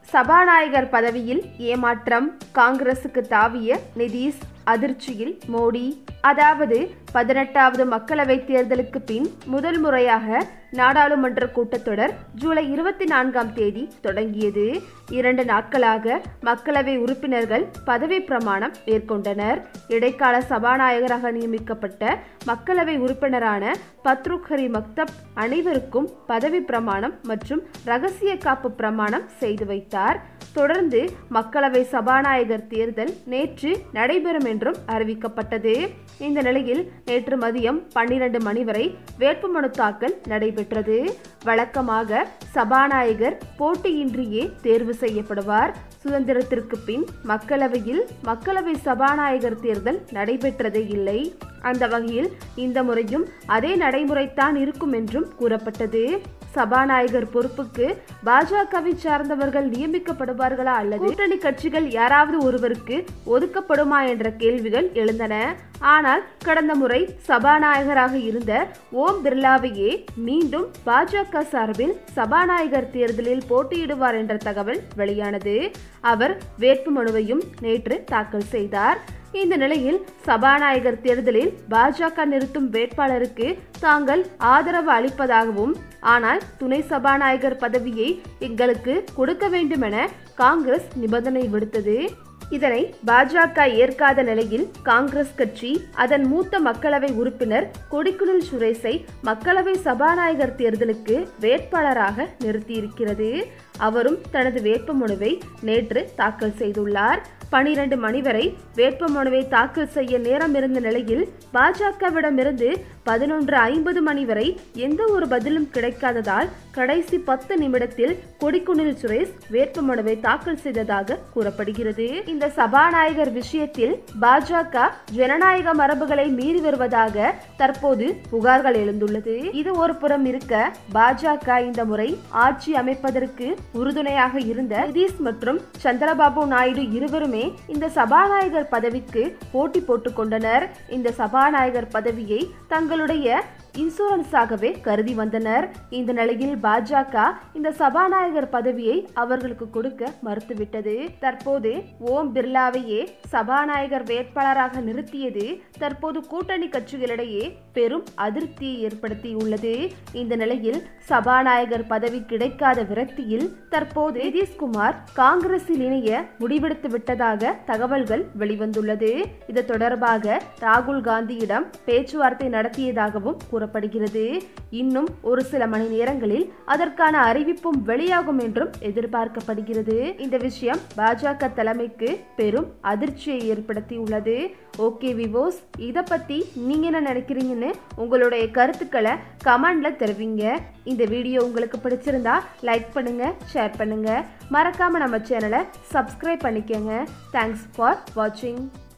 சபாநாயகர் பதவியில் ஏமாற்றம் காங்கிரசுக்கு தாவிய நிதிஷ் அதிர்ச்சியில் மோடி அதாவது பதினெட்டாவது மக்களவைத் தேர்தலுக்கு பின் முதல் முறையாக நாடாளுமன்ற கூட்டத்தொடர் ஜூலை இருபத்தி நான்காம் தேதி தொடங்கியது இரண்டு நாட்களாக மக்களவை உறுப்பினர்கள் பதவி பிரமாணம் மேற்கொண்டனர் இடைக்கால சபாநாயகராக நியமிக்கப்பட்ட மக்களவை உறுப்பினரான பத்ருக் ஹரி மக்தப் அனைவருக்கும் பதவி பிரமாணம் மற்றும் ரகசிய காப்பு பிரமாணம் செய்து வைத்தார் தொடர்ந்து மக்களவை சபாநாயகர் தேர்தல் நேற்று நடைபெறும் என்றும் அறிவிக்கப்பட்டது இந்த நிலையில் நேற்று மதியம் பன்னிரண்டு மணி வரை வேட்புமனு தாக்கல் நடைபெற்றது வழக்கமாக சபாநாயகர் போட்டியின்றியே தேர்வு செய்யப்படுவார் சுதந்திரத்திற்கு பின் மக்களவையில் மக்களவை சபாநாயகர் தேர்தல் நடைபெற்றதே இல்லை அந்த வகையில் இந்த முறையும் அதே நடைமுறைத்தான் இருக்கும் என்றும் கூறப்பட்டது சபாநாயகர் பொறுப்புக்கு பாஜகவை சார்ந்தவர்கள் நியமிக்கப்படுவார்களா அல்லது கூட்டணி கட்சிகள் யாராவது ஒருவருக்கு ஒதுக்கப்படுமா என்ற கேள்விகள் எழுந்தன ஆனால் கடந்த முறை சபாநாயகராக இருந்த ஓம் பிர்லாவையே மீண்டும் பாஜக சார்பில் சபாநாயகர் தேர்தலில் போட்டியிடுவார் என்ற தகவல் வெளியானது அவர் வேட்புமனுவையும் நேற்று தாக்கல் செய்தார் இந்த நிலையில் சபாநாயகர் தேர்தலில் பாஜக நிறுத்தும் வேட்பாளருக்கு தாங்கள் ஆதரவு அளிப்பதாகவும் ஆனால் துணை சபாநாயகர் பதவியை எங்களுக்கு கொடுக்க வேண்டுமென காங்கிரஸ் நிபந்தனை விடுத்தது இதனை பாஜக ஏற்காத நிலையில் காங்கிரஸ் கட்சி அதன் மூத்த மக்களவை உறுப்பினர் கொடிக்குனில் சுரேஷை மக்களவை சபாநாயகர் தேர்தலுக்கு வேட்பாளராக நிறுத்தியிருக்கிறது அவரும் தனது வேட்புமனுவை நேற்று தாக்கல் செய்துள்ளார் பனிரெண்டு மணி வரை வேட்புமனுவை தாக்கல் செய்ய நேரம் இருந்த நிலையில் பாஜகவிடமிருந்து பதினொன்று ஐம்பது மணி வரை எந்த ஒரு பதிலும் கிடைக்காததால் கடைசி பத்து நிமிடத்தில் கொடிக்குனில் சுரேஷ் வேட்புமனுவை தாக்கல் செய்ததாக கூறப்படுகிறது இந்த சபாநாயகர் விஷயத்தில் பாஜக ஜனநாயக மரபுகளை மீறி வருவதாக தற்போது புகார்கள் எழுந்துள்ளது இது ஒரு புறம் இருக்க பாஜக இந்த முறை ஆட்சி அமைப்பதற்கு உறுதுணையாக இருந்த நிதிஷ் மற்றும் சந்திரபாபு நாயுடு இருவருமே இந்த சபாநாயகர் பதவிக்கு போட்டி போட்டுக் கொண்டனர் இந்த சபாநாயகர் பதவியை தங்களுடைய இன்சூரன்ஸாகவே கருதி வந்தனர் இந்த நிலையில் பாஜக இந்த சபாநாயகர் பதவியை அவர்களுக்கு கொடுக்க மறுத்துவிட்டது தற்போது ஓம் பிர்லாவையே சபாநாயகர் வேட்பாளராக நிறுத்தியது தற்போது கூட்டணி கட்சிகளிடையே பெரும் அதிருப்தியை ஏற்படுத்தியுள்ளது இந்த நிலையில் சபாநாயகர் பதவி கிடைக்காத விரக்தியில் தற்போது நிதிஷ்குமார் காங்கிரஸில் இணைய முடிவெடுத்து விட்டதாக தகவல்கள் வெளிவந்துள்ளது இது தொடர்பாக ராகுல் காந்தியிடம் பேச்சுவார்த்தை நடத்தியதாகவும் கூறப்படுகிறது இன்னும் ஒரு சில மணி நேரங்களில் அதற்கான அறிவிப்பும் வெளியாகும் என்றும் எதிர்பார்க்கப்படுகிறது இந்த விஷயம் பாஜக தலைமைக்கு பெரும் அதிர்ச்சியை ஏற்படுத்தியுள்ளது ஓகே விவோஸ் இதை பத்தி நீங்க என்ன நினைக்கிறீங்கன்னு உங்களுடைய கருத்துக்களை கமெண்ட்ல தெரிவிங்க இந்த வீடியோ உங்களுக்கு பிடிச்சிருந்தா லைக் பண்ணுங்க ஷேர் பண்ணுங்க மறக்காம நம்ம சேனலை சப்ஸ்கிரைப் பண்ணிக்கோங்க தேங்க்ஸ் ஃபார் வாட்சிங்